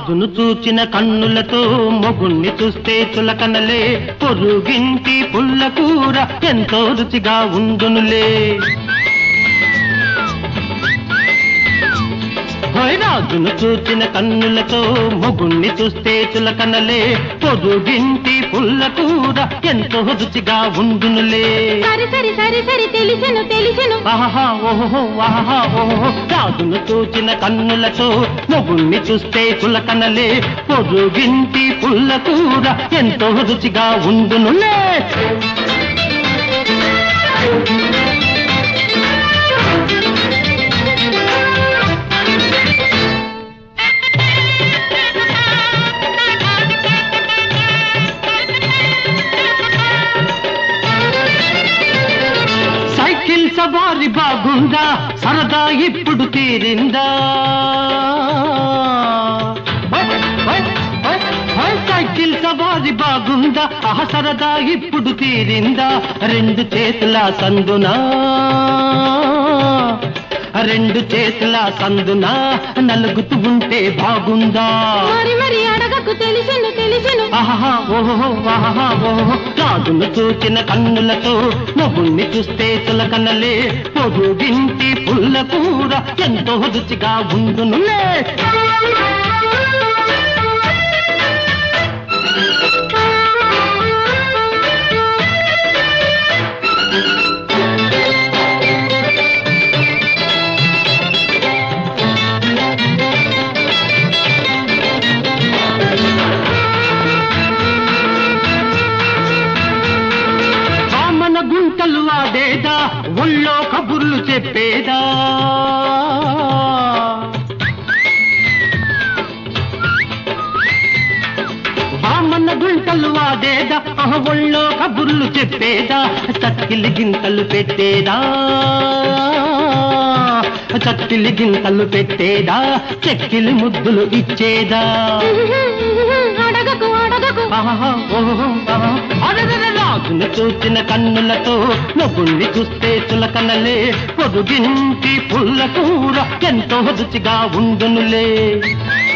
రాజును చూచిన కన్నులతో మొగుణ్ణి చూస్తే చులకనలే పొరుగింటి పుల్ల కూర ఎంతో రుచిగా ఉండునులే హోయ్ రాజును చూచిన కన్నులతో మొగుణ్ణి చూస్తే చులకనలే పొరుగింటి పుల్ల కూర ఎంతో రుచిగా ఉండునులే సరి సరి సరి సరి తెలిసెను తెలిసెను ఆహా ఓహో ఆహా ఓహో రాజును చూచిన కన్నులతో మొగుణ్ణి చూస్తే చులకనలే పొరుగింటి పుల్ల కూర ఎంతో రుచిగా ఉండునులే సైకిల్ సవారి బాగుందా సరదా ఇప్పుడు తీరిందా ఓయ్, ఓయ్, ఓయ్, ఓయ్, సైకిల్ సవారి బాగుందా ఆ సరదా ఇప్పుడు తీరిందా రెండు చేతుల సందునా రెండు చేతుల సందునా నలుగుతూ ఉంటే బాగుందా మరి మరి అడగకు తెలిసెను తెలిసెను ఆహా ఓహో ఆహా ఓహో రాజును చూచిన కన్నులతో మొగుణ్ణి చూస్తే చులకనలే పొరుగింటి పుల్ల కూర ఎంతో రుచిగా ఉండునులే వామన గుంటలు ఆడేదా ఒళ్ళో కబుర్లు చెప్పేదా వామన గుంటలు ఆడేదా ఆహ, ఒళ్ళో కబుర్లు చెప్పేదా చక్కిలి గింతలు పెట్టేదా చక్కిలి గింతలు పెట్టేదా చెక్కిలి ముద్దులు ఇచ్చేదా అడగకు అడగకు ఆహా, ఓహో, ఆహా. అరెరెరె, రాజును చూచిన కన్నులతో నవ్వుణ్ణి చూస్తే చులకనలే పొరుగింటి పుల్ల కూర ఎంతో రుచిగా ఉండునులే